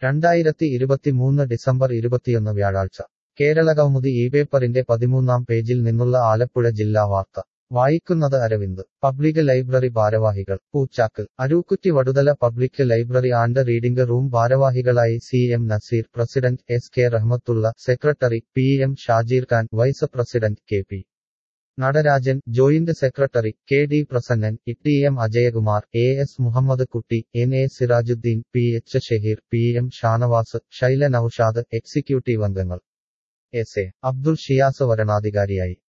രണ്ടായിരത്തി ഇരുപത്തിമൂന്ന് ഡിസംബർ ഇരുപത്തിയൊന്ന് വ്യാഴാഴ്ച കേരളകൗമുദി ഈ പേപ്പറിന്റെ പതിമൂന്നാം പേജിൽ നിന്നുള്ള ആലപ്പുഴ ജില്ലാ വാർത്ത വായിക്കുന്നത് അരവിന്ദ് പബ്ലിക് ലൈബ്രറി ഭാരവാഹികൾ Poochakkal Arookutty Vaduthala public library and reading room ഭാരവാഹികളായി C M Nazeer president S K Rahmathulla secretary P M Shajeer Khan vice president K P Nadarajan joint secretary K D Prasannan T M Ajayakumar A S Muhammad Kutty N A Sirajudheen P H Shaheer P M Shanavas Shaila Naushad executive അംഗങ്ങൾ S A Abdul Shiyas വരണാധികാരിയായി